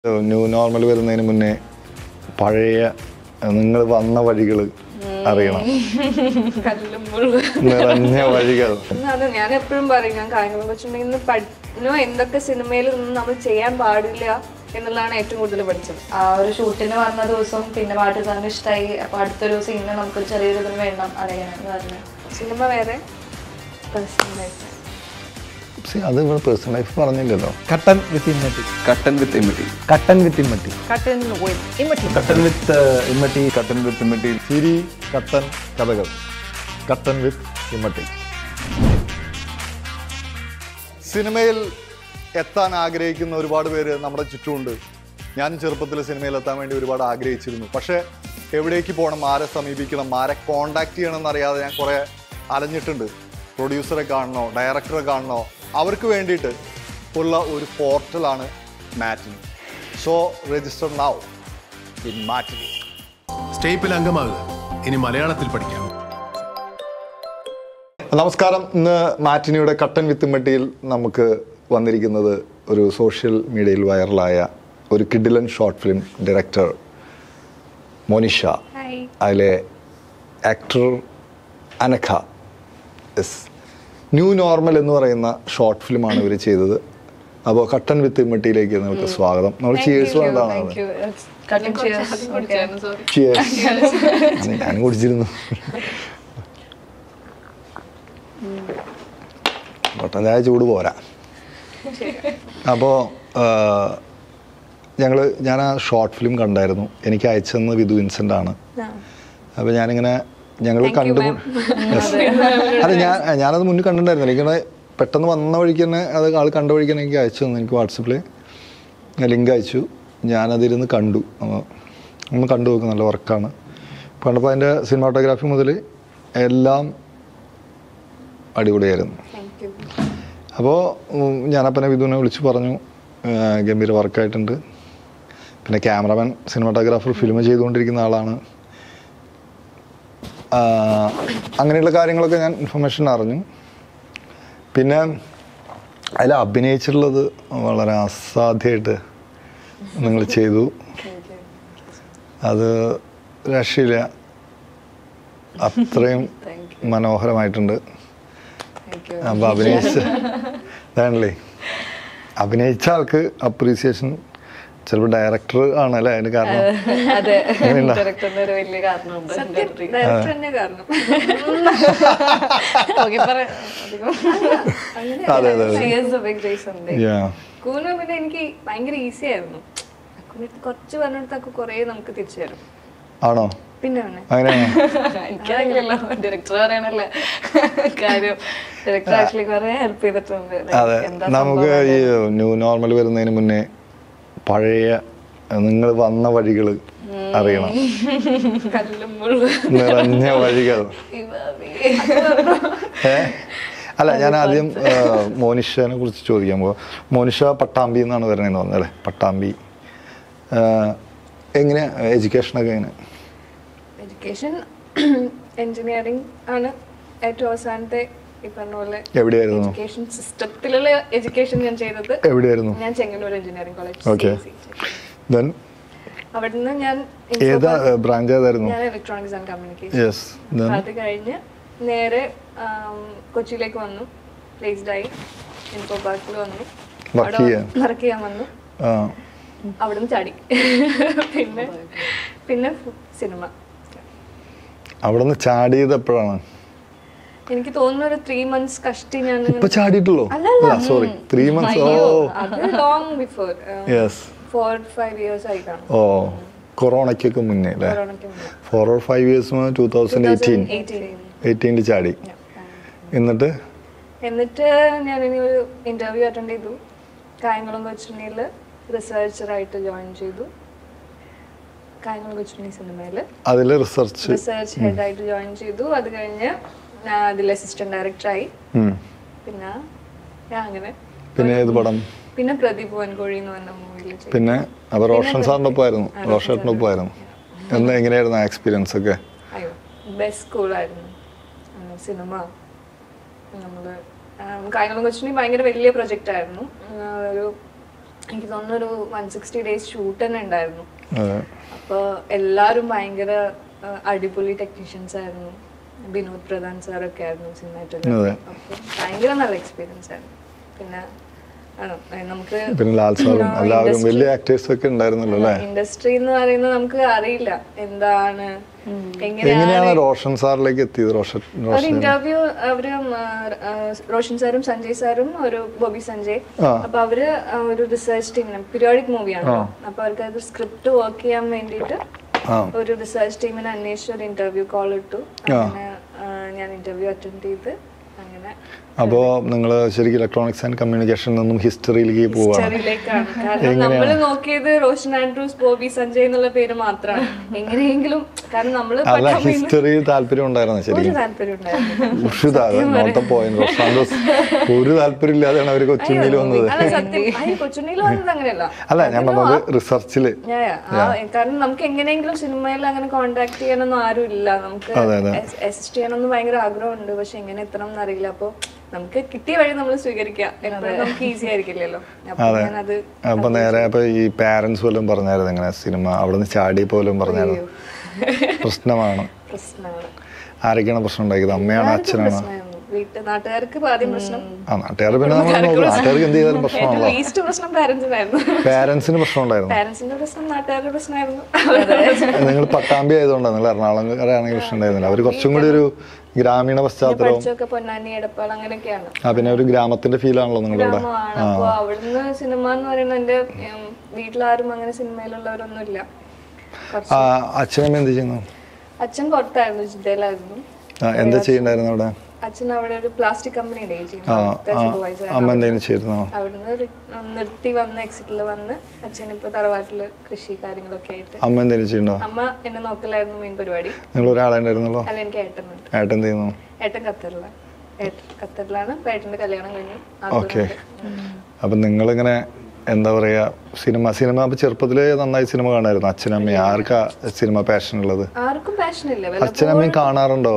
New normal വരുന്നതിന് മുന്നേ പഴയ നിങ്ങൾ വന്ന വഴികൾ അറിയണം കല്ലും മുള്ളും നിറഞ്ഞ വഴികൾ അത് ഞാൻ എപ്പോഴും പറയും ഞാൻ കാര്യങ്ങളെ വെച്ചിട്ടുണ്ടെങ്കിൽ ഇന്ന് പഠിനോ എന്തൊക്കെ സിനിമയിൽ നിന്ന് നമ്മൾ ചെയ്യാൻ പാടില്ല എന്നുള്ളതാണ് ഏറ്റവും കൂടുതൽ പഠിച്ചത് ആ ഒരു ഷൂട്ടിന് വന്ന ദിവസം പിന്നെ പാട്ട് തന്നെ ഇഷ്ടമായി അപ്പൊ അടുത്തൊരു സീനിന് നമുക്ക് ചെറിയൊരു ഇതിന് വേണം അറിയണം പറഞ്ഞു സിനിമ വേറെ personal life വേറെ. See, അത് ഇവിടെ പേഴ്സണൽ ലൈഫ് പറഞ്ഞില്ലല്ലോ കട്ടൻ വിത്ത് ഇമ്മട്ടി കട്ടൻ വിത്ത് ഇമിറ്റി കട്ടൻ വിത്ത് ഇമ്മട്ടി Cotton with imitation. കട്ടൻ വിത്ത് ഇമ്മട്ടി കട്ടൻ വിത്ത് ഇമിറ്റി ചിരി കട്ടൻ കഥകൾ കട്ടൻ വിത്ത് ഇമ്മട്ടി സിനിമയിൽ എത്താൻ ആഗ്രഹിക്കുന്ന ഒരുപാട് പേര് നമ്മുടെ ചുറ്റുമുണ്ട് ഞാൻ ചെറുപ്പത്തിൽ സിനിമയിൽ എത്താൻ വേണ്ടി ഒരുപാട് ആഗ്രഹിച്ചിരുന്നു പക്ഷേ എവിടേക്ക് പോകണം ആരെ സമീപിക്കണം ആരെ കോണ്ടാക്ട് ചെയ്യണം എന്നറിയാതെ ഞാൻ കുറേ അലഞ്ഞിട്ടുണ്ട് പ്രൊഡ്യൂസറെ കാണണോ ഡയറക്ടറെ കാണണോ അവർക്ക് വേണ്ടിയിട്ട് ഉള്ള ഒരു പോർട്ടലാണ് matinee so register now in matinee സ്റ്റേപ്പിൽ അംഗമാകുക ഇനി മലയാളത്തിൽ പഠിക്കാം നമസ്കാരം ഇന്ന് മാറ്റിനിയുടെ കട്ടൻ വിത്തുമ്പട്ടിയിൽ നമുക്ക് വന്നിരിക്കുന്നത് ഒരു സോഷ്യൽ മീഡിയയിൽ വൈറലായ ഒരു കിഡിലൻ short film director Monisha Hi. അതിലെ actor Anakha S new normal എന്ന് പറയുന്ന ഷോർട്ട് ഫിലിമാണ് ഇവർ ചെയ്തത് അപ്പോൾ കട്ടൻ വിത്ത് ഇമ്മട്ടിയിലേക്ക് നമുക്ക് സ്വാഗതം നമ്മൾ ചിയേഴ്സ് വേണ്ടതാണ് Thank you. It's- Cutting കുറച്ച് cheers. ആദ്യം കുടിച്ചായിരുന്നു, sorry. ചിയേഴ്സ് ഞാൻ കുടിച്ചിരുന്നു കട്ടൻ ചായ ചൂട് പോരാ അപ്പോൾ ഞങ്ങൾ ഞാൻ ആ ഷോർട്ട് ഫിലിം കണ്ടായിരുന്നു എനിക്ക് അയച്ചെന്ന് വിധു വിൻസെൻ്റ് ആണ് ആ. അപ്പോൾ ഞാനിങ്ങനെ ഞങ്ങൾ Thank you, കണ്ടു ma'am. അല്ല ഞാൻ ഞാനത് മുന്നിൽ കണ്ടിട്ടുണ്ടായിരുന്നു എനിക്കിങ്ങനെ പെട്ടെന്ന് വന്ന വഴിക്ക് തന്നെ അത് ആൾ കണ്ട വഴിക്ക് തന്നെ എനിക്ക് അയച്ചു തന്നു എനിക്ക് വാട്സപ്പിൽ ലിങ്ക് അയച്ചു ഞാനതിരുന്ന് കണ്ടു അപ്പോൾ ഒന്ന് കണ്ടു നോക്കും നല്ല വർക്കാണ് കണ്ടപ്പോൾ അതിൻ്റെ സിനിമാട്ടോഗ്രാഫി മുതൽ എല്ലാം അടിപൊളിയായിരുന്നു Thank you. അപ്പോൾ ഞാനപ്പനെ വിധുവിനെ വിളിച്ച് പറഞ്ഞു ആ, ഗംഭീര വർക്കായിട്ടുണ്ട് പിന്നെ ക്യാമറമാൻ സിനിമാട്ടോഗ്രാഫർ ഫിലിം ചെയ്തുകൊണ്ടിരിക്കുന്ന ആളാണ് ആ, അങ്ങനെയുള്ള കാര്യങ്ങളൊക്കെ ഞാൻ ഇൻഫർമേഷൻ അറിഞ്ഞു പിന്നെ അതിൽ അഭിനയിച്ചിട്ടുള്ളത് വളരെ അസാധ്യമായിട്ട് നിങ്ങൾ ചെയ്തു അത് രക്ഷയില്ല അത്രയും മനോഹരമായിട്ടുണ്ട് Thank you. അപ്പൊ അഭിനയിച്ച ഇതാണല്ലേ അഭിനയിച്ച ആൾക്ക് അപ്രീസിയേഷൻ ചിലപ്പോൾ ഡയറക്ടർ ആണല്ലേ അതിന് കാരണം അതെ അങ്ങനെയുണ്ടോ? ഡയറക്ടറിന്റെ ഒരു വലിയ കാരണമുണ്ട് സത്യം ഡയറക്ടർ തന്നെ കാരണം ഓക്കെ പറയാം അതെ അതെ അതെ ബിഗ് റീസൺ Yeah. കൂന പിന്നെ എനിക്ക് ഭയങ്കര ഈസി ആയിരുന്നു അക്കുനടുത്ത് കുറച്ച് പറഞ്ഞിടത്ത് അക്കു കുറേ നമുക്ക് തിരിച്ചു തരും ആണോ പിന്നെ പിന്നെ അങ്ങനെയാണോ എനിക്കറിയില്ലല്ലോ ഡയറക്ടർ പറയണല്ലേ കാര്യം ഡയറക്ടർ ആക്ച്വലി കുറെ ഹെൽപ്പ് ചെയ്തിട്ടുണ്ട് Like, അതെ എന്താ നമുക്ക് സംഭവം ഈ ന്യൂ നോർമൽ വരുന്നതിന് മുന്നേ പഴയ നിങ്ങൾ വന്ന വഴികൾ അറിയണം കല്ലും മുള്ളും നിറഞ്ഞ വഴികൾ ഏ? അല്ല ഞാൻ ആദ്യം ആ, മോനിഷനെ കുറിച്ച് ചോദിക്കാൻ പോവാം മോനിഷ പട്ടാമ്പി എന്നാണ് വരണേന്ന് പറഞ്ഞത് അല്ലേ പട്ടാമ്പി ആ, എങ്ങനെ എഡ്യൂക്കേഷനൊക്കെ എങ്ങനെ എഡ്യൂക്കേഷൻ എഞ്ചിനീയറിംഗ് ആണ് ഏറ്റവും അവസാനത്തെ ഈ പറഞ്ഞ പോലെ എവിടെയായിരുന്നു എഡ്യൂക്കേഷൻ സിസ്റ്റത്തിലുള്ള എഡ്യൂക്കേഷൻ ഞാൻ ചെയ്തത് എവിടെയായിരുന്നു ഞാൻ Chengannur engineering college okay then അവിടുന്ന് ഞാൻ ഏതാ ബ്രാഞ്ച് ഏതായിരുന്നു ഞാൻ electronics and communication yes then അത് കഴിഞ്ഞ് നേരെ ആം, കൊച്ചിയിലേക്ക് വന്നു പ്ലേസ്ഡ് ആയി ഇൻഫോ പാർക്കിൽ വന്നു Work ചെയ്യാൻ? വർക്ക് ചെയ്യാൻ വന്നു അവിടുന്ന് ചാടി പിന്നെ പിന്നെ സിനിമ അവിടെ നിന്ന് ചാടിയത് എപ്പോഴാണ് എനിക്ക് തോന്നുന്നു ഒരു ത്രീ മന്ത്സ് കഷ്ടി ഞാൻ ഇപ്പൊ ചാടിയിട്ടുള്ളൂ അല്ല സോറി ത്രീ മന്ത്സ് ഓ അത് long before yes four five years ആയി കാണും ഓ കൊറോണയ്ക്കൊക്കെ മുന്നേ അല്ലേ കൊറോണയ്ക്ക് മുന്നേ four or five years two thousand eighteen 2018. എയ്റ്റീനിൽ ചാടി എന്നിട്ട് എന്നിട്ട് ഞാൻ ഇനി ഒരു ഇന്റർവ്യൂ അറ്റൻഡ് ചെയ്തു കായംകുളം കൊച്ചുണ്ണിയിൽ റിസർച്ചറായിട്ട് ജോയിൻ ചെയ്തു കായംകുളം കൊച്ചുണ്ണി സിനിമയിൽ അതിൽ റിസർച്ച് റിസർച്ച് ഹെഡായിട്ട് ജോയിൻ ചെയ്തു അത് കഴിഞ്ഞ് ഞാൻ അതിൽ അസിസ്റ്റന്റ് ഡയറക്ടറായി പിന്നെ ഞാൻ അങ്ങനെ പിന്നെ ഏത് പടം പിന്നെ പ്രദീപ് വൻകോഴി എന്ന് പറഞ്ഞ മൂവിയിൽ ചെയ്തു പിന്നെ അപ്പോൾ റോഷൻ സാറിൻ്റെ ഒപ്പമായിരുന്നു റോഷേട്ടൻ്റെ ഒപ്പമായിരുന്നു എന്താ എങ്ങനെയായിരുന്നു ആ എക്സ്പീരിയൻസ് ഒക്കെ അയ്യോ ബെസ്റ്റ് സ്കൂളായിരുന്നു സിനിമ നമ്മൾ കായംകുളം കൊച്ചുണ്ണി ഭയങ്കര വലിയ പ്രൊജക്റ്റ് ആയിരുന്നു ആ, ഒരു എനിക്ക് തോന്നുന്നു ഒരു വൺ സിക്സ്റ്റി ഡേയ്സ് ഷൂട്ട് തന്നെ ഉണ്ടായിരുന്നു അതെ. അപ്പോൾ എല്ലാവരും ഭയങ്കര ആ, അടിപൊളി ടെക്നീഷ്യൻസ് ആയിരുന്നു വിനോദ് പ്രധാൻ സാറൊക്കെ ആയിരുന്നു അതെ. സിനിമാറ്റോഗ്രാഫി അപ്പോൾ ഭയങ്കര നല്ല എക്സ്പീരിയൻസ് ആയിരുന്നു പിന്നെ ആണ് ഏ, നമുക്ക് പിന്നെ ലാൽ സാറും എല്ലാവരും വലിയ ആക്ടേഴ്സ് ഒക്കെ ഉണ്ടായിരുന്നല്ലോ അല്ലേ ഇൻഡസ്ട്രി എന്ന് പറയുന്നത് നമുക്ക് അറിയില്ല എന്താണ് എങ്ങനെയാണ് എങ്ങനെയാണ് റോഷൻ സാറിലേക്ക് എത്തിയത് റോഷൻ ഒരു റോഷൻ ഇന്റർവ്യൂ അവര് ഉം, ആ, ആ, റോഷൻ സാറും സഞ്ജയ് സാറും ഒരു ബോബി സഞ്ജയ് ആ. അപ്പൊ അവര് ആ, ഒരു റിസർച്ച് ടീമിന് പീരിയോഡിക് മൂവിയാണ് അപ്പൊ അവർക്ക് അത് സ്ക്രിപ്റ്റ് വർക്ക് ചെയ്യാൻ വേണ്ടിയിട്ട് ആ ഒരു റിസർച്ച് ടീമിനെ അന്വേഷിച്ച് ഒരു ഇന്റർവ്യൂ കോൾ ഇട്ടു അങ്ങനെ ആ, ഞാൻ ഇന്റർവ്യൂ അറ്റൻഡ് ചെയ്ത് അങ്ങനെ അപ്പോൾ നിങ്ങൾ ശരിക്കും ഇലക്ട്രോണിക്സ് ആൻഡ് കമ്മ്യൂണിക്കേഷൻ നിന്നും ഹിസ്റ്ററിയിലേക്ക് പോവാണ് ഹിസ്റ്ററിയിലേക്കാണ് കാരണം നമ്മൾ നോക്കിയത് റോഷൻ ആൻഡ്രൂസ് ബോബി സഞ്ജയ് എന്നുള്ള പേര് മാത്രമാണ് എങ്ങനെയെങ്കിലും കാരണം നമ്മള് അല്ല പഠിക്കാൻ പോയി- ഹിസ്റ്ററിയിൽ താല്പര്യം ഉണ്ടായിരുന്നു ഒരു ശരിക്കും താല്പര്യം ഉണ്ടായിരുന്നു നോട്ട പോയിന്റ് റോഷാൻഡോസ് ഒരു താല്പര്യം ഇല്ലാതെയാണ് അവർ കൊച്ചുണ്ണിയിൽ വന്നത് അല്ല സത്യം ഈ കൊച്ചുണ്ണിയിൽ വന്നത് അങ്ങനെയല്ല അല്ല ഞാൻ പറഞ്ഞത് റിസർച്ചില് Yeah, yeah. ആ, കാരണം നമുക്ക് എങ്ങനെയെങ്കിലും സിനിമയിൽ അങ്ങനെ കോണ്ടാക്ട് ചെയ്യാനൊന്നും ആരും ഇല്ല നമുക്ക് അതെ, അതെ. അസിസ്റ്റ് ചെയ്യണമെന്ന് ഭയങ്കര ആഗ്രഹമുണ്ട് പക്ഷെ എങ്ങനെ എത്തണം എന്നറിയില്ല അപ്പൊ നമുക്ക് കിട്ടിയ വഴി നമ്മൾ സ്വീകരിക്കുക എപ്പോഴും നമുക്ക് ഈസി ആയിരിക്കില്ലല്ലോ അപ്പൊ അതെ ഞാനത് അപ്പൊ നേരെ അപ്പൊ ഈ പാരന്റ്സ് പോലും പറഞ്ഞായിരുന്നു ഇങ്ങനെ സിനിമ അവിടുന്ന് ചാടി പോലും പറഞ്ഞായിരുന്നു പ്രശ്നമാണ് പ്രശ്നമാണ് ആരൊക്കെയാണ് പ്രശ്നം ഉണ്ടാക്കിയത് അമ്മയാണ് അച്ഛനാണ് പ്രശ്നമായിരുന്നു വീട്ട് നാട്ടുകാർക്ക് ഇപ്പൊ ആദ്യം പ്രശ്നം ആ നാട്ടുകാർ പിന്നെ നമ്മൾ നോക്കും നാട്ടുകാർക്ക് എന്ത് ചെയ്താലും പ്രശ്നമാണല്ലോ ഏറ്റവും ലീസ്റ്റ് പ്രശ്നം പാരന്റ്സിനായിരുന്നു പാരന്റ്സിന് പ്രശ്നം ഉണ്ടായിരുന്നു പാരന്റ്സിന്റെ പ്രശ്നം നാട്ടുകാരുടെ പ്രശ്നമായിരുന്നു നിങ്ങൾ പട്ടാമ്പി ആയതുകൊണ്ടാണ് നിങ്ങൾ എറണാകുളംകാരാണെങ്കിൽ പ്രശ്നം ഉണ്ടായിരുന്നില്ല അവർ കുറച്ചും കൂടി ഒരു ഗ്രാമീണ പശ്ചാത്തലവും പഠിച്ചൊക്കെ പൊന്നാനി എടപ്പാൾ അങ്ങനെയൊക്കെയാണ് ആ പിന്നെ ഒരു ഗ്രാമത്തിന്റെ ഫീൽ ആണല്ലോ നിങ്ങളുടെ ഗ്രാമമാണ് അപ്പൊ അവിടുന്ന് സിനിമ എന്ന് പറയുന്നത് എന്റെ ഉം, വീട്ടിലാരും അങ്ങനെ സിനിമയിലുള്ളവരൊന്നും ഇല്ല കുറച്ച് ആ അച്ഛനമ്മ എന്ത് ചെയ്യുന്നു അച്ഛൻ പുറത്തായിരുന്നു ജിദ്ദയിലായിരുന്നു ആ, എന്താ ചെയ്യണ്ടായിരുന്നു അവിടെ അച്ഛൻ അവിടെ ഒരു പ്ലാസ്റ്റിക് കമ്പനിയുടെ ആ ആ അമ്മ എന്തെങ്കിലും ചെയ്തിരുന്നോ അവിടുന്ന് റി- നിർത്തി വന്ന് എക്സിറ്റിൽ വന്ന് അച്ഛൻ ഇപ്പൊ തറവാട്ടില് കൃഷി കാര്യങ്ങളൊക്കെ ആയിട്ട് അമ്മ എന്തെങ്കിലും ചെയ്യണ്ടോ അമ്മ എന്നെ നോക്കലായിരുന്നു മെയിൻ പരിപാടി നിങ്ങൾ ഒരാളെ ഉണ്ടായിരുന്നല്ലോ അല്ല എനിക്ക് ഏട്ടനുണ്ട് ഏട്ടൻ എന്ത് ചെയ്യുന്നു ഏട്ടൻ ഖത്തറിലാണ് ഏട്ടൻ ഖത്തറിലാണ് ഇപ്പൊ ഏട്ടന്റെ കല്യാണം കഴിഞ്ഞു ഓക്കെ ആഗ്രഹമുണ്ട്. അപ്പം നിങ്ങളിങ്ങനെ എന്താ പറയാ സിനിമ സിനിമ അപ്പൊ ചെറുപ്പത്തിലേ നന്നായി സിനിമ കാണായിരുന്നു അച്ഛനമ്മയും ആർക്കാ സിനിമ പാഷൻ ഉള്ളത് ആർക്കും പാഷൻ ഇല്ല അച്ഛനമ്മയും കാണാറുണ്ടോ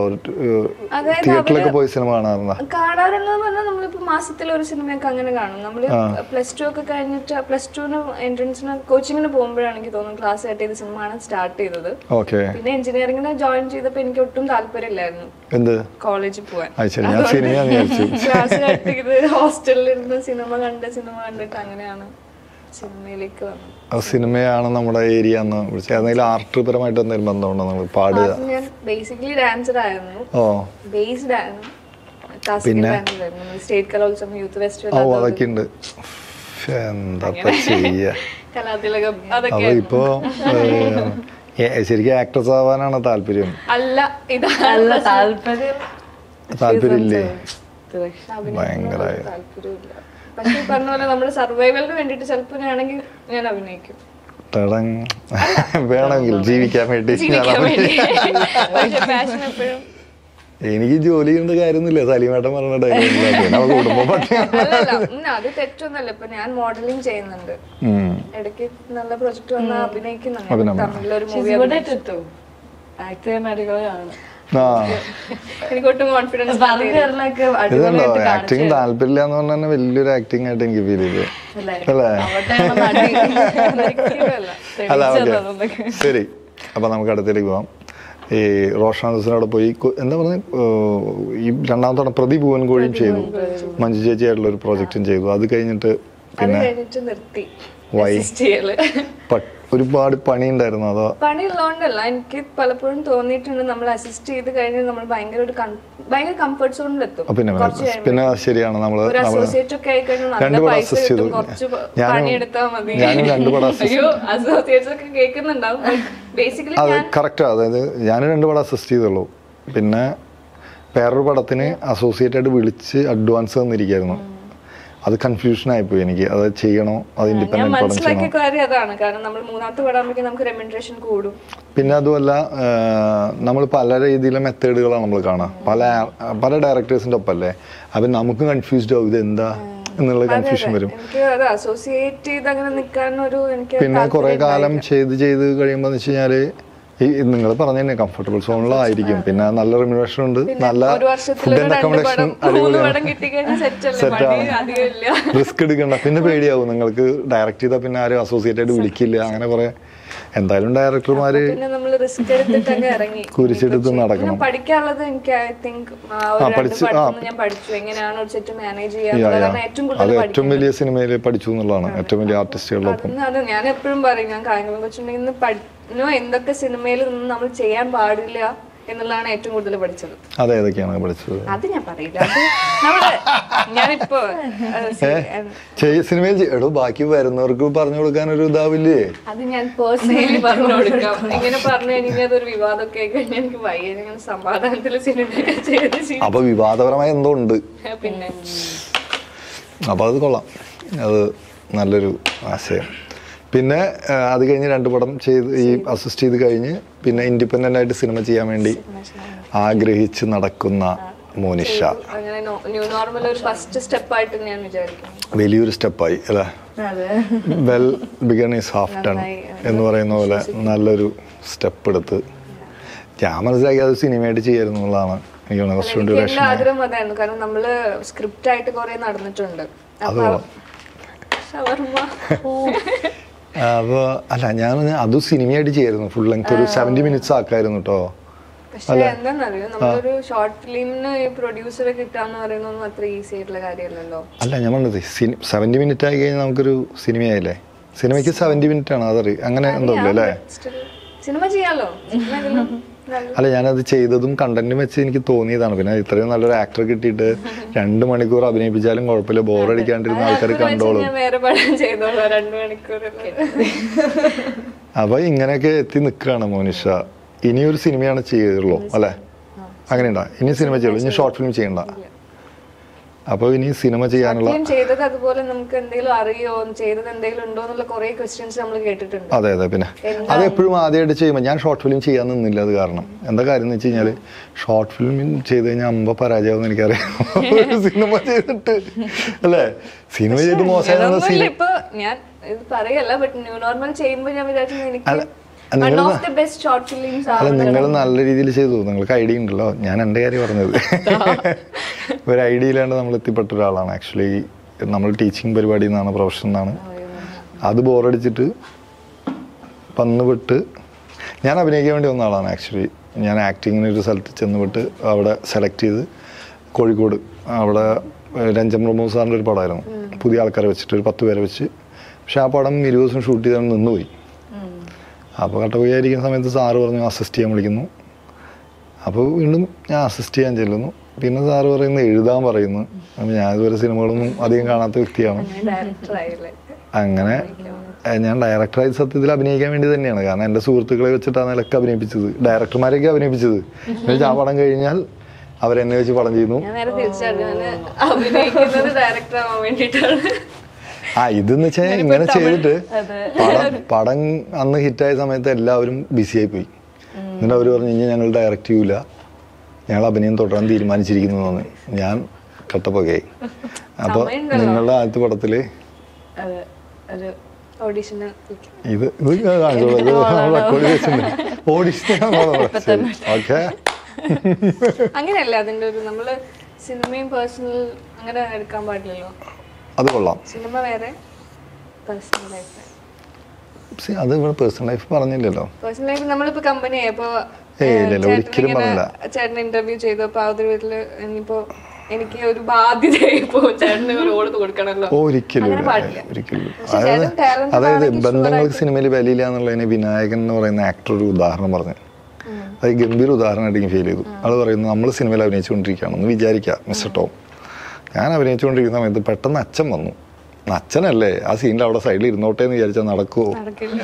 അതായത് തിയേറ്ററിലൊക്കെ പോയി സിനിമ കാണാറുണ്ടോ കാണാറുള്ളത് പറഞ്ഞാൽ നമ്മളിപ്പോ മാസത്തിൽ ഒരു സിനിമയൊക്കെ അങ്ങനെ കാണും നമ്മള് പ്ലസ് ടു ഒക്കെ കഴിഞ്ഞിട്ട് പ്ലസ് ടുന് എൻട്രൻസിന് കോച്ചിങ്ങിന് പോകുമ്പോഴാണ് എനിക്ക് തോന്നുന്നു ക്ലാസ് കട്ട് ചെയ്ത് സിനിമ കാണാൻ സ്റ്റാർട്ട് ചെയ്തത് ഓക്കെ പിന്നെ എഞ്ചിനീയറിംഗിന് ജോയിൻ ചെയ്തപ്പോൾ എനിക്ക് ഒട്ടും താല്പര്യമില്ലായിരുന്നു എന്ത് കോളേജിൽ പോവാൻ അത് ശരി ഞാൻ സിനിമ വിചാരിച്ചു ക്ലാസ് കട്ട് ചെയ്ത് ഹോസ്റ്റലിൽ ഇരുന്ന് സിനിമ കണ്ട് സിനിമ കണ്ടിട്ട് അങ്ങനെയാണ് സിനിമയിലേക്ക് വന്നത് ആ സിനിമയാണ് നമ്മുടെ ഏരിയ എന്ന് വിളിച്ചത് എന്തെങ്കിലും ആർട്ട് പരമായിട്ട് എന്തെങ്കിലും ബന്ധമുണ്ടോ നിങ്ങൾ പാടുക ആദ്യം ഞാൻ ബേസിക്കലി ഡാൻസർ ആയിരുന്നു ഓ ബേസ്ഡ് ആയിരുന്നു ക്ലാസിക്കൽ ഡാൻസർ ആയിരുന്നു സ്റ്റേറ്റ് കലോത്സവം യൂത്ത് ഓ ഫെസ്റ്റിവൽ അതൊക്കെ ഉണ്ട് എന്താ ചെയ്യ കലാതിലകം അതൊക്കെ അപ്പൊ ഇപ്പോ ഏ, ശരിക്കും ആക്ട്രസ് ആവാനാണ് താല്പര്യം അല്ല ഇതാണ് നല്ല താല്പര്യം താല്പര്യം ഇല്ലേ അഭിനയിക്കുന്നതിനോട് ഭയങ്കരായ. താല്പര്യമില്ല പക്ഷെ ഈ പറഞ്ഞ പോലെ നമ്മുടെ സർവൈവലിന് വേണ്ടിയിട്ട് ചിലപ്പോൾ ഞാനാണെങ്കിൽ ഞാൻ അഭിനയിക്കും ടടങ് വേണമെങ്കിൽ ജീവിക്കാൻ വേണ്ടി ജീവിക്കാൻ വേണ്ടി പക്ഷെ പാഷൻ എപ്പോഴും എനിക്ക് ജോലി ചെയ്യേണ്ട കാര്യമൊന്നുമില്ല സലീമേട്ടൻ പറഞ്ഞ ഡയലോഗ് നമ്മൾ കുടുംബം പട്ടിയാണ് അല്ലല്ല ഉം, അത് തെറ്റൊന്നുമല്ല ഇപ്പൊ ഞാൻ മോഡലിംഗ് ചെയ്യുന്നുണ്ട് ഉം. ഇടയ്ക്ക് നല്ല പ്രൊജക്ട് വന്നാൽ അഭിനയിക്കുന്നുണ്ട് അഭിനയം. തമിഴിലൊരു മൂവി ആക്ട് ചെയ്യാൻ അടിപൊളിയാണ് ആ എനിക്ക് ഒട്ടും കോൺഫിഡൻസ് പറഞ്ഞു തരുന്നൊക്കെ ഇത് കണ്ടോ അടിപൊളിയായിട്ട് ആക്ടിങ് താല്പര്യമില്ല എന്ന് പറഞ്ഞാൽ തന്നെ വലിയൊരു ആക്ടിങ് ആയിട്ട് എനിക്ക് ഫീൽ ചെയ്തു അല്ലേ? അല്ലേ അവിടെയാണ് നടി. അല്ല തെളിയിച്ചത് ഓക്കെ അതൊക്കെ. ശരി അപ്പൊ നമുക്ക് അടുത്തേക്ക് പോവാം ഈ റോഷൻ ഹുസനോടെ പോയി കൊ- എന്താ പറഞ്ഞ ഈ രണ്ടാമത്തെ തവണ പ്രദീപ് ഭുവൻകോഴിയും ചെയ്തു മഞ്ജു ചേച്ചിയായിട്ടുള്ള ഒരു പ്രോജക്റ്റും ചെയ്തു അത് കഴിഞ്ഞിട്ട് അത് പിന്നെ കഴിഞ്ഞിട്ട് നിർത്തി Why? assist ചെയ്യല് പ- ഒരുപാട് പണി ഉണ്ടായിരുന്നു അതോ പണിയുള്ളതുകൊണ്ടല്ല എനിക്ക് പലപ്പോഴും തോന്നിയിട്ടുണ്ട് നമ്മൾ അസിസ്റ്റ് ചെയ്ത് കഴിഞ്ഞാൽ നമ്മൾ ഭയങ്കര ഒരു con- ഭയങ്കര കംഫർട്ട് സോണിലെത്തും പിന്നെ കുറച്ച് പിന്നെ- കഴിയുമ്പോ. പിന്നെ ശരിയാണ് നമ്മള് ഒരു നമ്മള് അസോസിയേറ്റ് ഒക്കെ ആയിക്കഴിഞ്ഞാൽ നല്ല രണ്ടു പടം പൈസ assist കിട്ടും ചെയ്തു. കുറച്ച് പ- ഞാനും- പണിയെടുത്താൽ മതി ഞാനും രണ്ടു പടം assist അയ്യോ അസോസിയേറ്റ്സ് ഒക്കെ കേൾക്കുന്നുണ്ടാവും ബേസിക്കലി അത് ഞാൻ കറക്റ്റാ അതായത് ഞാൻ രണ്ട് പടം അസിസ്റ്റ് ചെയ്തുള്ളൂ പിന്നെ വേറൊരു പടത്തിന് അസോസിയേറ്റ് ആയിട്ട് വിളിച്ച് അഡ്വാൻസ് തന്നിരിക്കായിരുന്നു അത് കൺഫ്യൂഷൻ ആയിപ്പോയി എനിക്ക് അത് ചെയ്യണോ അത് ഞാൻ ഇൻഡിപെൻഡന്റ് പടം മനസ്സിലാക്കിയ ചെയ്യണോ കാര്യം അതാണ് കാരണം നമ്മൾ മൂന്നാമത്തെ പടാകുമ്പോഴേക്കും നമുക്ക് റെമ്യൂണറേഷൻ കൂടും പിന്നെ അതുമല്ല നമ്മൾ പല രീതിയിലെ മെത്തേഡുകളാണ് നമ്മൾ കാണുക പല പല ഡയറക്ടേഴ്സിന്റെ ഒപ്പല്ലേ അപ്പം നമുക്ക് കൺഫ്യൂസ്ഡ് ആവും ഇത് എന്താ എന്നുള്ള കൺഫ്യൂഷൻ വരും എനിക്ക് അത് അസോസിയേറ്റ് ചെയ്ത് അങ്ങനെ നിൽക്കാൻ ഒരു എനിക്ക് പിന്നെ കുറെ കാലം ചെയ്ത് ചെയ്ത് കഴിയുമ്പോൾ എന്ന് വെച്ച് കഴിഞ്ഞാല് ഈ നിങ്ങൾ പറഞ്ഞ തന്നെ കംഫർട്ടബിൾ സോണിലായിരിക്കും പിന്നെ നല്ല റിമ്യൂണേഷൻ ഉണ്ട് നല്ല ഒരു വർഷത്തിൽ ഫുഡ് ആൻഡ് രണ്ട് അക്കോമഡേഷൻ പടം മൂന്ന് അടിപൊളിയാണ് പടം കിട്ടിക്കഴിഞ്ഞാൽ സെറ്റ് അല്ലേ Set പണി ആണ്. അധികം ഇല്ല റിസ്ക് എടുക്കണ്ട പിന്നെ പേടിയാവും നിങ്ങൾക്ക് ഡയറക്റ്റ് ചെയ്താൽ പിന്നെ ആരും അസോസിയേറ്റ് ആയിട്ട് വിളിക്കില്ല അങ്ങനെ കുറെ എന്തായാലും ഡയറക്ടർമാര് പിന്നെ നമ്മൾ റിസ്ക് എടുത്തിട്ട് അങ്ങ് ഇറങ്ങി കുരിശെടുത്ത് പിന്നെ നടക്കണം പഠിക്കാനുള്ളത് എനിക്ക് ഐ തിങ്ക് ഒരു രണ്ട് പഠിച്ച്- ആ. പടത്തുനിന്ന് ഞാൻ പഠിച്ചു എങ്ങനെയാണ് ഒരു സെറ്റ് മാനേജ് Yeah, ചെയ്യാന്നുള്ളതാണ് yeah. ഏറ്റവും അത് കൂടുതൽ ഏറ്റവും വലിയ സിനിമയിൽ പഠിച്ചു എന്നുള്ളതാണ് ഏറ്റവും വലിയ ആർട്ടിസ്റ്റുകളൊപ്പം അതാണ് ഞാൻ എപ്പോഴും പറയും ഞാൻ കാര്യങ്ങളും വെച്ചിട്ടുണ്ടെങ്കിൽ ഇന്ന് പഠിനോ എന്തൊക്കെ സിനിമയിൽ നിന്ന് നമ്മൾ ചെയ്യാൻ പാടില്ല എന്നുള്ളതാണ് ഏറ്റവും കൂടുതൽ പഠിച്ചത് അത് ഏതൊക്കെയാണ് പഠിച്ചത് അത് ഞാൻ പറയില്ല അത് നമ്മള് ഞാനിപ്പോ അത് ശരി, ചെയ്- സിനിമയിൽ ചെയ്- എടോ ബാക്കി വരുന്നവർക്ക് പറഞ്ഞു കൊടുക്കാൻ ഒരു ഇതാവില്ലേ അത് ഞാൻ പേഴ്സണലി പറഞ്ഞു കൊടുക്കാം ഇങ്ങനെ പറഞ്ഞു കഴിഞ്ഞാൽ അതൊരു വിവാദമൊക്കെ ആയി കഴിഞ്ഞാൽ എനിക്ക് വയ്യ ഞാൻ സമാധാനത്തിൽ സിനിമ ചെയ്ത് ശീ- അപ്പൊ വിവാദപരമായ എന്തോ ഉണ്ട് പിന്നെ അപ്പൊ അത് കൊള്ളാം അത് നല്ലൊരു ആശയം പിന്നെ ആ, അത് കഴിഞ്ഞ് രണ്ട് പടം ചെയ്ത് ഈ അസിസ്റ്റ് ചെയ്ത് കഴിഞ്ഞ് പിന്നെ ഇൻഡിപെൻഡന്റ് ആയിട്ട് സിനിമ ചെയ്യാൻ വേണ്ടി ആഗ്രഹിച്ച് നടക്കുന്ന മോനിഷ അങ്ങനെ ന്യൂ നോർമൽ ഒരു ഫസ്റ്റ് സ്റ്റെപ്പ് ആയിട്ട് ഞാൻ വിചാരിക്കുന്നു വലിയൊരു സ്റ്റെപ്പായി അല്ലേ അതെ well begun is half done എന്ന് പറയുന്ന പോലെ നല്ലൊരു സ്റ്റെപ്പ് എടുത്ത് ഞാൻ മനസ്സിലാക്കി അത് സിനിമയായിട്ട് ചെയ്യായിരുന്നു എന്നുള്ളതാണ് എനിക്ക് തോന്നുന്നത് കുറച്ചുകൂടി എനിക്ക് ഒരു എന്റെ വിഷമം ആഗ്രഹം അതായിരുന്നു കാരണം നമ്മള് സ്ക്രിപ്റ്റ് ആയിട്ട് കുറെ നടന്നിട്ടുണ്ട് അത് അപ്പൊ കൊള്ളാം. ഷവർമ്മ അപ്പോൾ അല്ല ഞാൻ പറഞ്ഞ അത് സിനിമയായിട്ട് ചെയ്യായിരുന്നു ഫുൾ ലെങ്ത് ഒരു സെവൻറ്റി മിനിറ്റ്സ് ആക്കായിരുന്നു കേട്ടോ പക്ഷെ എന്താന്നറിയോ നമ്മളൊരു ഷോർട്ട് ഫിലിമിന് ഈ പ്രൊഡ്യൂസറെ കിട്ടാന്ന് പറയുന്നതൊന്നും അത്ര ഈസി ആയിട്ടുള്ള കാര്യമല്ലല്ലോ അല്ല ഞാൻ പറഞ്ഞത് സെവൻറ്റി മിനിറ്റ് ആയി കഴിഞ്ഞാൽ നമുക്കൊരു സിനിമയായില്ലേ സിനിമയ്ക്ക് സെവൻറ്റി മിനിറ്റ് ആണ് അതറി അങ്ങനെ എന്തോ ഇല്ല അല്ലേ Still സിനിമ ചെയ്യാലോ സിനിമ ഇതിലും നല്ല- അല്ല ഞാനത് ചെയ്തതും കണ്ടന്റും വെച്ച് എനിക്ക് തോന്നിയതാണ് പിന്നെ ഇത്രയും നല്ലൊരു ആക്ടർ കിട്ടിയിട്ട് രണ്ട് മണിക്കൂർ അഭിനയിപ്പിച്ചാലും കുഴപ്പമില്ല ബോറടിക്കാണ്ടിരുന്ന ആൾക്കാർ അത് വെച്ച് കണ്ടോളും ഞാൻ വേറെ പടം ചെയ്തോളാം രണ്ടു മണിക്കൂർ അപ്പൊ ഇങ്ങനെയൊക്കെ എത്തി നിൽക്കുകയാണ് മോനിഷ ഇനി ഒരു സിനിമയാണ് ചെയ്യുള്ളൂ അല്ലെ അങ്ങനെയുണ്ടോ ഇനി സിനിമ ചെയ്യുള്ളൂ ഇനി ഷോർട്ട് ഫിലിം ചെയ്യണ്ട അപ്പൊ ഇനി സിനിമ ചെയ്യാനുള്ള സത്യം ചെയ്തത് അതുപോലെ നമുക്ക് എന്തെങ്കിലും അറിയോ ചെയ്തത് എന്തെങ്കിലും ഉണ്ടോ എന്നുള്ള കുറെ ക്വസ്റ്റ്യൻസ് നമ്മൾ കേട്ടിട്ടുണ്ട് അതെ അതെ പിന്നെ അത് എപ്പോഴും ആദ്യമായിട്ട് ചെയ്യുമ്പോൾ ഞാൻ ഷോർട്ട് ഫിലിം ചെയ്യാൻ നിന്നില്ല അത് കാരണം എന്താ കാര്യം എന്ന് വെച്ച് കഴിഞ്ഞാൽ ഷോർട്ട് ഫിലിം ചെയ്ത് കഴിഞ്ഞാൽ അമ്പ പരാജയമാണെന്ന് എനിക്കറിയാം ഒരു സിനിമ ചെയ്തിട്ട് അല്ലേ സിനിമ ചെയ്ത് മോശമാകുന്ന അതൊന്നുമില്ല സിനിമ ഇപ്പൊ ഞാൻ ഇത് പറയല്ല ബട്ട് ന്യൂ നോർമൽ ചെയ്യുമ്പോൾ ഞാൻ വിചാരിച്ചത് എനിക്ക് അല്ല, വൺ നിങ്ങൾ of the best short films അല്ല ആണ് നിങ്ങൾ നല്ല രീതിയിൽ ചെയ്തു നിങ്ങൾക്ക് ഐഡിയ ഉണ്ടല്ലോ ഞാൻ എൻ്റെ കാര്യം പറഞ്ഞത് ഒരു ഐഡിയ ഇല്ലാണ്ട് നമ്മൾ എത്തിപ്പെട്ട ഒരാളാണ് ആക്ച്വലി നമ്മൾ ടീച്ചിങ് പരിപാടി എന്നാണ് പ്രൊഫഷൻ എന്നാണ് അത് ബോറടിച്ചിട്ട് പന്ന് വിട്ട് ഞാൻ അഭിനയിക്കാൻ വേണ്ടി വന്ന ആളാണ് ആക്ച്വലി ഞാൻ ആക്ടിങ്ങിന് ഒരു സ്ഥലത്ത് ചെന്ന് വിട്ട് അവിടെ സെലക്ട് ചെയ്ത് കോഴിക്കോട് അവിടെ ഏഹ്, രഞ്ജൻ പ്രമോദ് സാറിൻ്റെ ഒരു പടമായിരുന്നു പുതിയ ആൾക്കാരെ വെച്ചിട്ട് ഒരു പത്ത് പേരെ വെച്ച് പക്ഷെ ആ പടം ഇരുപത് ദിവസം ഷൂട്ട് ചെയ്താണ് നിന്നുപോയി അപ്പോൾ കട്ടപ്പുകയായിരിക്കുന്ന സമയത്ത് സാറ് പറഞ്ഞു അസിസ്റ്റ് ചെയ്യാൻ വിളിക്കുന്നു അപ്പോൾ വീണ്ടും ഞാൻ അസിസ്റ്റ് ചെയ്യാൻ ചെല്ലുന്നു പിന്നെ സാറ് പറയുന്നു എഴുതാൻ പറയുന്നു അപ്പോൾ ഞാൻ ഇതുവരെ സിനിമകളൊന്നും അധികം കാണാത്ത വ്യക്തിയാണ് ഡയറക്ടർ ആയില്ലേ അങ്ങനെ ഏഹ്, ഞാൻ ഡയറക്ടറായി സത്യത്തിൽ അഭിനയിക്കാൻ വേണ്ടി തന്നെയാണ് കാരണം എൻ്റെ സുഹൃത്തുക്കളെ വെച്ചിട്ടാണ് അതിലൊക്കെ അഭിനയിപ്പിച്ചത് ഡയറക്ടർമാരെയൊക്കെ അഭിനയിപ്പിച്ചത് എന്നുവെച്ചാൽ ആ പടം കഴിഞ്ഞാൽ അവരെന്നെ വെച്ച് പടം ചെയ്യുന്നു ഞാൻ നേരെ തിരിച്ചറിഞ്ഞു ഞാൻ അഭിനയിക്കുന്നത് ഡയറക്ടർ ആവാൻ വേണ്ടിയിട്ടാണ് ആ ഇതെന്ന് വെച്ചാൽ ഇങ്ങനെ ചെയ്തിട്ട് പടം പടം അന്ന് ഹിറ്റായ സമയത്ത് എല്ലാവരും ബിസി ആയി പോയി എന്നിട്ട് അവർ പറഞ്ഞു ഇനി ഞങ്ങൾ ഡയറക്റ്റ് ചെയ്യൂല ഞങ്ങൾ അഭിനയം തുടരാൻ തീരുമാനിച്ചിരിക്കുന്നു എന്ന് ഞാൻ കട്ടപ്പൊക്കെയായി അപ്പോൾ സമയമുണ്ടല്ലോ. നിങ്ങളുടെ ആദ്യത്തെ പടത്തിൽ അതെ ഒരു ഓഡീഷന് ഇത് ഇത് ഞാൻ കാണിച്ചോളൂ ഇത് നമ്മൾ റെക്കോർഡ് വെച്ചിട്ടുണ്ട് ഓഡിഷൻ ഓക്കെ അങ്ങനെയല്ല അതിന്റെ ഒരു നമ്മള് സിനിമയും പേഴ്സണൽ അങ്ങനെ എടുക്കാൻ പാടില്ലല്ലോ അത് കൊള്ളാം സിനിമ വേറെ പേഴ്സണൽ ലൈഫ് See, അത് ഇവിടെ പേഴ്സണൽ ലൈഫ് പറഞ്ഞില്ലല്ലോ പേഴ്സണൽ ലൈഫ് നമ്മളിപ്പോ കമ്പനി ഇപ്പൊ ഏയ് ഇല്ല, ഇല്ല, ഒരിക്കലും പറഞ്ഞില്ല. ചേട്ടൻ ഇന്റർവ്യൂ ചെയ്തു അപ്പൊ ആ ഒരു വീട്ടില് ഇനിയിപ്പോ എനിക്ക് ഒരു ബാധ്യതയായി ഇപ്പോ ചേട്ടന് ഒരു റോള് കൊടുക്കണല്ലോ ഓ, ഒരിക്കലും അങ്ങനെ ഇല്ല. പാടില്ല. ഒരിക്കലും പക്ഷെ അതായത് ചേട്ടൻ talented അതായത് ആണെങ്കിൽ ബന്ധങ്ങൾക്ക് സിനിമയിൽ വിലയില്ല എന്നുള്ളതിന് വിനായകൻ എന്ന് പറയുന്ന ആക്ടർ ഒരു ഉദാഹരണം പറഞ്ഞു അത് ഗംഭീര ഉദാഹരണമായിട്ട് എനിക്ക് ഫീൽ ചെയ്തു ആള് പറയുന്നത് നമ്മൾ സിനിമയിൽ അഭിനയിച്ചുകൊണ്ടിരിക്കുകയാണെന്ന് വിചാരിക്കുക മിസ്റ്റർ ടോം ഞാൻ അഭിനയിച്ചുകൊണ്ടിരിക്കുന്ന സമയത്ത് പെട്ടെന്ന് അച്ഛൻ വന്നു അച്ഛനല്ലേ ആ സീനിൽ അവിടെ സൈഡിൽ ഇരുന്നോട്ടെ എന്ന് വിചാരിച്ചാൽ നടക്കുമോ നടക്കില്ല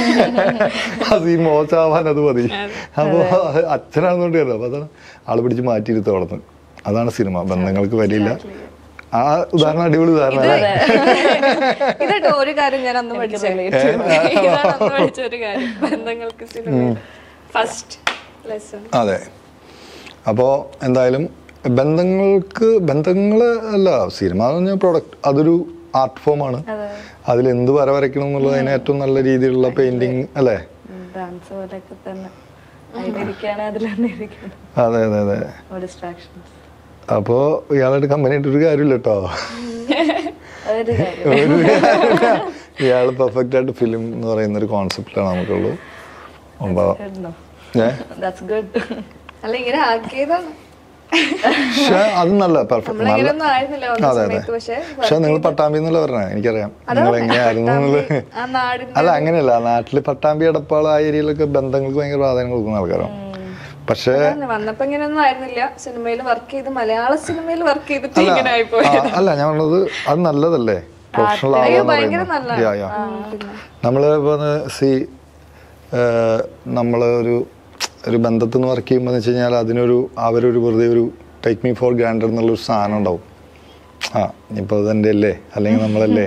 ആ സീൻ മോശമാവാൻ അത് മതി അപ്പോൾ അച്ഛനാണെന്നുകൊണ്ട് കയറും അപ്പോൾ അതാണ് ആള് പിടിച്ച് മാറ്റിയിരുത്തും അവിടെ നിന്ന് അതാണ് സിനിമ ബന്ധങ്ങൾക്ക് വിലയില്ല ആ ഉദാഹരണം അടിപൊളി ഉദാഹരണം അല്ലേ ഇതട്ടോ ഒരു കാര്യം ഞാൻ അന്ന് പഠിച്ച ഇതാണ് അന്ന് പഠിച്ച ഒരു കാര്യം ബന്ധങ്ങൾക്ക് സിനിമ ഫസ്റ്റ് ലെസൺ അതെ അപ്പോൾ എന്തായാലും ബന്ധങ്ങൾക്ക് ബന്ധങ്ങൾ അല്ല സിനിമ എന്ന് പറഞ്ഞാൽ പ്രൊഡക്റ്റ് അതൊരു ആർട്ട് ഫോമാണ് അതിൽ എന്ത് വര വരയ്ക്കണം എന്നുള്ളത് അതിന് ഏറ്റവും നല്ല രീതിയിലുള്ള പെയിന്റിങ് അല്ലേ ഡാൻസ് പോലെയൊക്കെ തന്നെ അതിലിരിക്കുകയാണെങ്കിൽ അതിൽ തന്നെ ഇരിക്കണം അതെ അതെ അതെ ഡിസ്ട്രാക്ഷൻസ് അപ്പോൾ ഇയാളായിട്ട് കമ്പനി ഇട്ടൊരു കാര്യമില്ല കേട്ടോ അതൊരു കാര്യം ഒരു കാര്യമില്ല. ഇയാൾ പെർഫെക്റ്റ് ആയിട്ട് ഫിലിം എന്ന് പറയുന്ന ഒരു കോൺസെപ്റ്റിലാണ് നമുക്കുള്ളൂ അപ്പോൾ ഏ ദാറ്റ്സ് ഗുഡ് അല്ല ഇങ്ങനെ ആക്കിയതാണ് പക്ഷെ അത് നല്ല പെർഫെക്റ്റ് നല്ല നമ്മളങ്ങനെയൊന്നും ആയിരുന്നില്ല വന്ന അതെ അതെ സമയത്ത് പക്ഷെ പക്ഷെ നിങ്ങൾ പട്ടാമ്പി എന്നല്ല പറഞ്ഞത് എനിക്കറിയാം നിങ്ങൾ എങ്ങനെയായിരുന്നു എന്നുള്ളത് ആ നാടിന്റെ അല്ല അങ്ങനെയല്ല നാട്ടില് പട്ടാമ്പി എടപ്പാൾ ആ ഏരിയയിലൊക്കെ ബന്ധങ്ങൾക്ക് ഭയങ്കര പ്രാധാന്യം കൊടുക്കുന്ന ആൾക്കാരാണ് പക്ഷേ അതാണ്, വന്നപ്പോ ഇങ്ങനെയൊന്നും ആയിരുന്നില്ല സിനിമയിൽ വർക്ക് ചെയ്ത് മലയാള സിനിമയിൽ വർക്ക് ചെയ്തിട്ട് അല്ല ഇങ്ങനെ ആയിപ്പോയി ആ, അല്ല ഞാൻ പറഞ്ഞത് അത് നല്ലതല്ലേ പ്രൊഫഷണൽ അയ്യോ ആവാന്ന് ഭയങ്കര പറയുന്നത് നല്ല യാ യാ നമ്മള് സി നമ്മൾ ഒരു ഒരു ബന്ധത്തിൽ നിന്ന് വർക്ക് ചെയ്യുമ്പോൾ വെച്ച് കഴിഞ്ഞാൽ അതിനൊരു അവരൊരു വെറുതെ ഒരു ടേക്ക് മീ ഫോർ ഗ്രാൻഡഡ് എന്നുള്ളൊരു സാധനം ഉണ്ടാവും ആ ഇനിയിപ്പോൾ അതെൻ്റെ അല്ലേ അല്ലെങ്കിൽ നമ്മളല്ലേ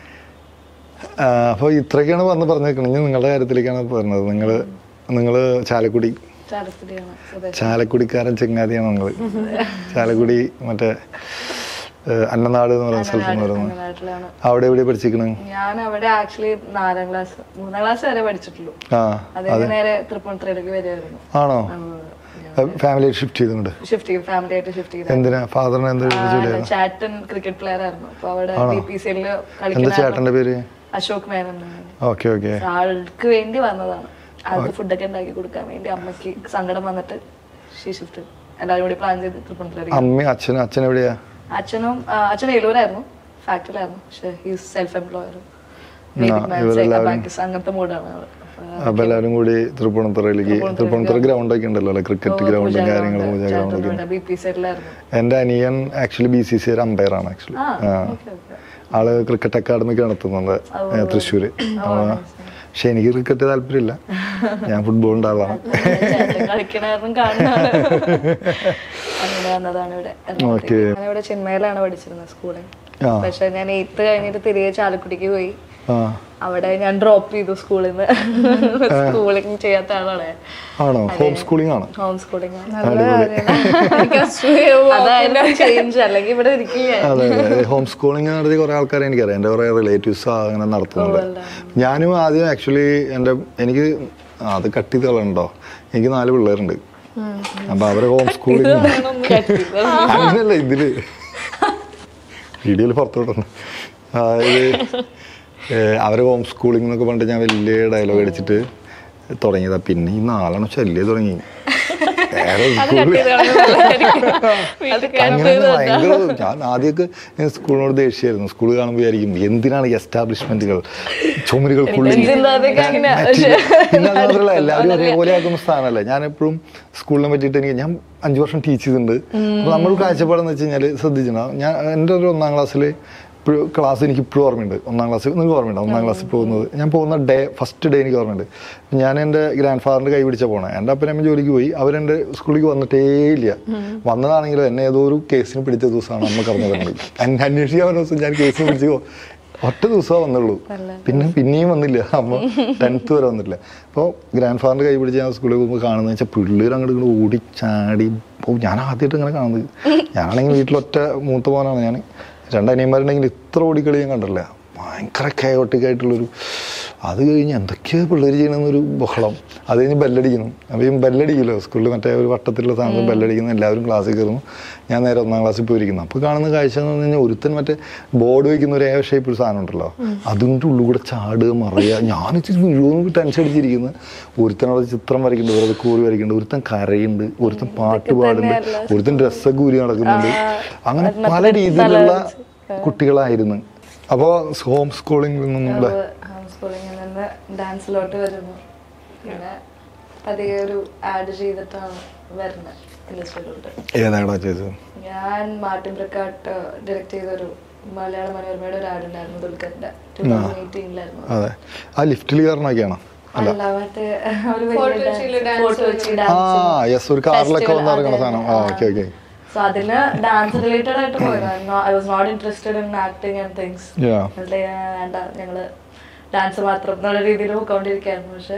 അപ്പോൾ ഇത്രയൊക്കെയാണ് വന്ന് പറഞ്ഞേക്കുന്നത് ഇനി നിങ്ങളുടെ കാര്യത്തിലേക്കാണ് പറഞ്ഞത് നിങ്ങൾ നിങ്ങൾ ചാലക്കുടി ചാലക്കുടിയാണ് സ്വദേശം ചാലക്കുടിക്കാരൻ ചെങ്ങാതിയാണ് നിങ്ങൾ ചാലക്കുടി മറ്റേ ഏഹ്, അന്നനാട് എന്ന് പറയുന്ന സ്ഥലത്ത് നിന്ന് വരുന്നത് നാട്ടിലാണ് അവിടെ എവിടെ പഠിച്ചിരിക്കണേ ഞാൻ അവിടെ ആക്ച്വലി നാലാം ക്ലാസ് മൂന്നാം ക്ലാസ് വരെ പഠിച്ചിട്ടുള്ളൂ ആ അതിന് നേരെ തൃപ്പൂണിത്തുറയിലേക്ക് വരുമായിരുന്നു ആണോ ഫാമിലി ഷിഫ്റ്റ് ചെയ്തിട്ടുണ്ട് ഷിഫ്റ്റ് ചെയ്ത് ഫാമിലി ആയിട്ട് ഷിഫ്റ്റ് ചെയ്ത് എന്തിനാ ഫാദറിന് എന്ത് ജോലിയായിരുന്നു ചാറ്റൻ ക്രിക്കറ്റ് പ്ലെയർ ആയിരുന്നു അപ്പൊ അവിടെ ബി പി സി എല്ലില് എന്താ കളിക്കുന്ന ചേട്ടന്റെ പേര് അശോക് മേനൻ ഓക്കെ ഓക്കെ ആൾക്ക് വേണ്ടി വന്നതാണ് ആൾക്ക് ഫുഡൊക്കെ ഉണ്ടാക്കി കൊടുക്കാൻ വേണ്ടി അമ്മയ്ക്ക് സങ്കടം വന്നിട്ട് ഷീ ഷിഫ്റ്റ് എല്ലാവരും കൂടി പ്ലാൻ ചെയ്ത് തൃപ്പൂണിത്തുറ അമ്മയും അച്ഛനും അച്ഛൻ എവിടെയാ അച്ഛനും ആ, അച്ഛൻ ഏലൂരായിരുന്നു ഫാക്ടറിയിലായിരുന്നു പക്ഷെ ഹീസ് സെൽഫ് എംപ്ലോയർ അങ്ങനത്തെ മൂഡാണ് ആള്. അപ്പൊ അപ്പൊ എല്ലാവരും കൂടി തൃപ്പൂണിത്തുറയിലേക്ക് തൃപ്പൂണിത്തുറ ഗ്രൗണ്ട് ഒക്കെ ഉണ്ടല്ലോ അല്ലെ ക്രിക്കറ്റ് ഗ്രൗണ്ടും കാര്യങ്ങളും പൂജ ഗ്രൗണ്ട് ഒക്കെ ബി പി സൈഡിലായിരുന്നു എന്റെ അനിയൻ ആക്ച്വലി ബി സി സി ഒരു അമ്പയർ ആണ് ആക്ച്വലി ആള് ക്രിക്കറ്റ് അക്കാഡമിക്ക് നടത്തുന്നുണ്ട് ഏ, തൃശ്ശൂര് അപ്പൊ പക്ഷെ എനിക്ക് ക്രിക്കറ്റ് താല്പര്യമില്ല ഞാൻ ഫുട്ബോളിന്റെ ആളാണ് കളിക്കണായിരുന്നു കാണുന്നതാണ് അങ്ങനെ വന്നതാണ് ഇവിടെ ഓക്കെ ഞാൻ ഇവിടെ ചിന്മയിലാണ് പഠിച്ചിരുന്നത് സ്കൂളിൽ ആ പക്ഷെ ഞാൻ എയ്ത്ത് കഴിഞ്ഞിട്ട് തിരികെ ചാലക്കുടിക്ക് പോയി ആ അവിടെ ഞാൻ ഡ്രോപ്പ് ചെയ്തു സ്കൂളിൽ നിന്ന് സ്കൂളിങ് ചെയ്യാത്ത ആളാണ് ആണോ ഹോം സ്കൂളിംഗ് ആണ് ഹോം സ്കൂളിങ് അടിപൊളി അതായിരുന്നു ചേഞ്ച് അല്ലെങ്കിൽ ഇവിടെ ഇരിക്കില്ല അതെ അതെ ഹോം സ്കൂളിംഗ് നടത്തിയ കുറെ ആൾക്കാരെ എനിക്കറിയാം എൻ്റെ കുറെ റിലേറ്റീവ്സ് അങ്ങനെ നടത്തുന്നുണ്ട് ഞാനും ആദ്യം ആക്ച്വലി എൻ്റെ എനിക്ക് ആ, അത് കട്ട് ചെയ്ത് കളയണ്ടോ എനിക്ക് നാല് പിള്ളേരുണ്ട് അപ്പൊ അവരെ ഹോം സ്കൂളിംഗ് അങ്ങനെയല്ല ഇതില് വീഡിയോയിൽ പുറത്തോട്ടൊന്ന് ഇത് ഏ, അവരെ ഹോം സ്കൂളിംഗ് എന്നൊക്കെ പറഞ്ഞിട്ട് ഞാൻ വലിയ ഡയലോഗ് അടിച്ചിട്ട് തുടങ്ങിയതാ പിന്നെ ഈ നാലെണ്ണം ശല്യം തുടങ്ങി വേറെ സ്കൂളിൽ അങ്ങനെ ഭയങ്കര ഞാൻ ആദ്യമൊക്കെ ഞാൻ സ്കൂളിനോട് ദേഷ്യമായിരുന്നു സ്കൂൾ കാണുമ്പോൾ വിചാരിക്കും എന്തിനാണ് ഈ എസ്റ്റാബ്ലിഷ്മെന്റുകൾ ചുമരുകൾക്കുള്ളിൽ പിന്നെ അത് മാത്രമല്ല എല്ലാവരും ഒരേപോലെ ആക്കുന്ന സ്ഥാനമല്ല ഞാൻ എപ്പോഴും സ്കൂളിനെ പറ്റിയിട്ട് എനിക്ക് ഞാൻ അഞ്ചു വർഷം ടീച്ച് ചെയ്തിട്ടുണ്ട് അപ്പൊ നമ്മൾ കാഴ്ചപ്പാടെന്ന് വെച്ച് കഴിഞ്ഞാൽ ശ്രദ്ധിച്ചിട്ടുണ്ടോ ഞാൻ എൻ്റെ ഒരു ഒന്നാം ക്ലാസ്സിൽ ഇപ്പോഴും ക്ലാസ് എനിക്ക് ഇപ്പോഴും ഓർമ്മയുണ്ട് ഒന്നാം ക്ലാസ് നിങ്ങൾക്ക് ഓർമ്മയുണ്ട് ഒന്നാം ക്ലാസ്സിൽ പോകുന്നത് ഞാൻ പോകുന്ന ഡേ ഫസ്റ്റ് ഡേ എനിക്ക് ഓർമ്മയുണ്ട് ഞാൻ എൻ്റെ ഗ്രാൻഡ് ഫാദറിൻ്റെ കൈ പിടിച്ച പോണേ എൻ്റെ അപ്പനമ്മ ജോലിക്ക് പോയി അവരെൻ്റെ സ്കൂളിലേക്ക് വന്നിട്ടേ ഇല്ല വന്നതാണെങ്കിലും എന്നെ ഏതോ ഒരു കേസിന് പിടിച്ച ദിവസമാണ് അമ്മ കറന്നിട്ടുണ്ട് എന്നെ അന്വേഷിക്കാൻ പറഞ്ഞ ദിവസം ഞാൻ കേസ് പിടിച്ച് പോ- ഒറ്റ ദിവസമേ വന്നുള്ളൂ പിന്നെ പിന്നെയും വന്നില്ല അമ്മ ടെൻത്ത് വരെ വന്നിട്ടില്ല അപ്പോൾ ഗ്രാൻഡ് ഫാദറിൻ്റെ കൈ പിടിച്ച് ഞാൻ സ്കൂളിൽ പോകുമ്പോൾ കാണുന്നത് വെച്ചാൽ പിള്ളേർ അങ്ങോട്ട് ഇങ്ങോട്ട് ഓടി ചാടി ഓ ഞാൻ ആദ്യമായിട്ട് ഇങ്ങനെ കാണുന്നത് ഞാനാണെങ്കിൽ വീട്ടിലൊറ്റ മൂത്ത പോകാനാണ് ഞാൻ രണ്ട് അനിയന്മാരുണ്ടെങ്കിൽ ഇത്ര ഓടിക്കളി ഞാൻ കണ്ടില്ല ഭയങ്കര chaotic ആയിട്ടുള്ളൊരു അത് കഴിഞ്ഞ് എന്തൊക്കെയോ പിള്ളേർ ചെയ്യണമെന്നൊരു ബഹളം അത് കഴിഞ്ഞ് ബെല്ലടിക്കുന്നു അപ്പോൾ ഈ ബെല്ലടിക്കുമല്ലോ സ്കൂളിൽ മറ്റേ ഒരു വട്ടത്തിലുള്ള സാധനം ബെല്ലടിക്കുന്നു എല്ലാവരും ക്ലാസ്സിൽ കയറുന്നു ഞാൻ നേരെ ഒന്നാം ക്ലാസ്സിൽ പോയിരിക്കുന്നു അപ്പോൾ കാണുന്ന കാഴ്ച എന്ന് പറഞ്ഞു കഴിഞ്ഞാൽ ഒരുത്തൻ മറ്റേ ബോർഡ് വയ്ക്കുന്ന ഒരു ഏ ഷേപ്പ് ഒരു സാധനം ഉണ്ടല്ലോ അതിൻ്റെ ഉള്ളിൽ കൂടെ ചാടുക മറിയുക ഞാൻ മുഴുവൻ ടെൻഷൻ അടിച്ചിരിക്കുന്നു ഒരുത്തനവിടെ ചിത്രം വരയ്ക്കുന്നുണ്ട് വെറുതെ കൂറി വരയ്ക്കുന്നുണ്ട് ഒരുത്തൻ കരയുണ്ട് ഒരുത്തൻ പാട്ട് പാടുന്നുണ്ട് ഒരുത്തൻ ഡ്രസ്സൊക്കെ ഊരി നടക്കുന്നുണ്ട് അങ്ങനെ പല രീതിയിലുള്ള കുട്ടികളായിരുന്നു അപ്പോൾ ഹോം സ്കൂളിംഗിൽ നിന്നുള്ള ഹോം സ്കൂളിങ്ങിൽ നിന്ന് ഡാൻസിലോട്ട് വരുന്നു പിന്നെ പതിയെ ഒരു ആഡ് ചെയ്തിട്ടാണ് വരുന്നത് ഇൻഡസ്ട്രിയിലോട്ട് ഏതാടാ ചെയ്തത് ഞാൻ മാർട്ടിൻ പ്രക്കാട്ട് ഡയറക്ട് ചെയ്തൊരു മലയാള മനോരമയുടെ ഒരു ആഡ് ഉണ്ടായിരുന്നു ദുൽഖറിന്റെ ടൂ തൗസൻഡ് എയ്റ്റീനിലായിരുന്നു അതെ ആ ലിഫ്റ്റിൽ കയറണൊക്കെയാണോ അല്ല മറ്റേ ഒരു ഫോർട്ട് കൊച്ചിയില് dance ഫോർട്ട് കൊച്ചി ആ ഡാൻസ് യെസ് ഒരു കാറിലൊക്കെ വന്ന് ഇറങ്ങണ സാധനം ആ ഓക്കെ ഓക്കെ സോ അതിന് ഡാൻസ് റിലേറ്റഡ് ആയിട്ട് പോയതാണ് I was not interested in acting and things yeah എന്നിട്ട് ഞാൻ വേണ്ട ഞങ്ങള് ഡാൻസ് മാത്രം എന്നുള്ള രീതിയിൽ പോയിക്കൊണ്ടിരിക്കുകയായിരുന്നു പക്ഷെ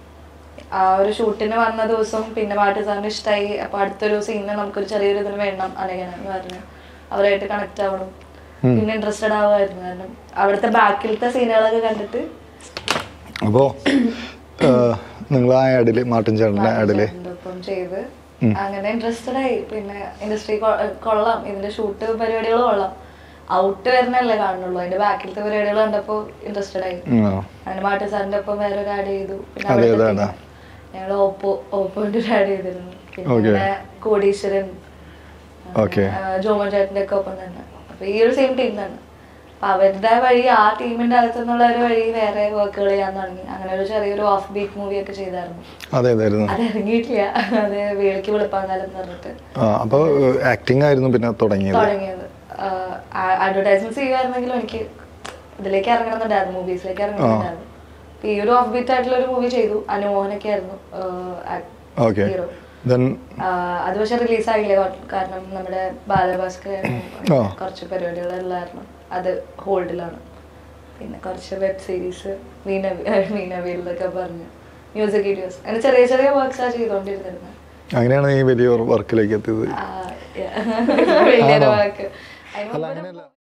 ആ ഒരു ഷൂട്ടിന് വന്ന ദിവസം പിന്നെ പാട്ട് സാറിന് ഇഷ്ടമായി അപ്പൊ അടുത്തൊരു സീനിന് നമുക്കൊരു ചെറിയൊരു ഇതിന് വേണം അല്ലെങ്കിൽ പറഞ്ഞു അവരായിട്ട് കണക്ട് ആവണം പിന്നെ ഇൻട്രസ്റ്റഡ് ആവുമായിരുന്നു കാരണം അവിടുത്തെ ബാക്കിലത്തെ സീനുകളൊക്കെ കണ്ടിട്ട് അപ്പോൾ നിങ്ങൾ ആ ആഡില് മാട്ടൻ ചേട്ടൻ്റെ ആഡില് ചേട്ടൻ്റെ ഒപ്പം ചെയ്ത് അങ്ങനെ ഇൻട്രസ്റ്റഡ് ആയി പിന്നെ ഇൻഡസ്ട്രി കൊള്ളാം ഇതിന്റെ ഷൂട്ട് പരിപാടികൾ കൊള്ളാം ഔട്ട് വരുന്നല്ലേ കാണുന്നുള്ളൂ അതിന്റെ ബാക്കിലത്തെ പരിപാടികൾ കണ്ടപ്പോ ഇൻട്രസ്റ്റഡ് ആയി അങ്ങനെ മാട്ടി സാറിന്റെ ഒപ്പം വേറെ ഒരു ആഡ് ചെയ്തു പിന്നെ അതെ, അവിടുത്തെ അതെ, team. ഞങ്ങള് ഓപ്പോ ഓപ്പോന്റെ ഒരു ആഡ് ചെയ്തിരുന്നു Okay. പിന്നെ കോടീശ്വരൻ Okay. ആ, ജോമോൻ ചേട്ടന്റെ ഒക്കെ ഒപ്പം തന്നെ അപ്പൊ ഈ ഒരു സെയിം ടീം തന്നെ അപ്പൊ അവരുടെ വഴി ആ ടീമിന്റെ അകത്തു നിന്നുള്ള ഒരു വഴി വേറെ വർക്കുകൾ ചെയ്യാൻ തുടങ്ങി അങ്ങനെ ഒരു ചെറിയൊരു ഓഫ് ബീറ്റ് മൂവി ഒക്കെ ചെയ്തായിരുന്നു അതെ അതായിരുന്നു അത് ഇറങ്ങിയിട്ടില്ല അത് വേളിക്ക് വെളുപ്പാങ്കാലം എന്ന് പറഞ്ഞിട്ട് ആ അപ്പോൾ ആക്ടിങ് ആയിരുന്നു പിന്നെ തുടങ്ങിയത് തുടങ്ങിയത് അഡ്വർടൈസ്മെന്റ് ചെയ്യുമായിരുന്നെങ്കിലും എനിക്ക് ഇതിലേക്ക് ഇറങ്ങണമെന്നുണ്ടായിരുന്നു മൂവീസിലേക്ക് ഇറങ്ങണമെന്നുണ്ടായിരുന്നു അപ്പൊ ഈ ഒരു ഓഫ് ബീറ്റ് ആയിട്ടുള്ള ഒരു മൂവി ചെയ്തു അനുമോഹനൊക്കെ ആയിരുന്നു ഓക്കെ ഹീറോ ദെൻ അത് പക്ഷെ റിലീസ് ആയില്ല കാരണം നമ്മുടെ ബാലഭാസ്കർ ആ. കുറച്ച് പരിപാടികളുള്ളായിരുന്നു അത് ഹോൾഡിലാണ് പിന്നെ കുറച്ച് വെബ് സീരീസ് മീന മീനവീലിലൊക്കെ പറഞ്ഞു മ്യൂസിക് വീഡിയോസ് അങ്ങനെ ചെറിയ ചെറിയ വർക്ക്സാണ് ചെയ്തുകൊണ്ടിരുന്നത് അങ്ങനെയാണ് ഈ വലിയ വർക്കിലേക്ക് എത്തിയത് വലിയൊരു വർക്ക് അല്ല അങ്ങനെയല്ല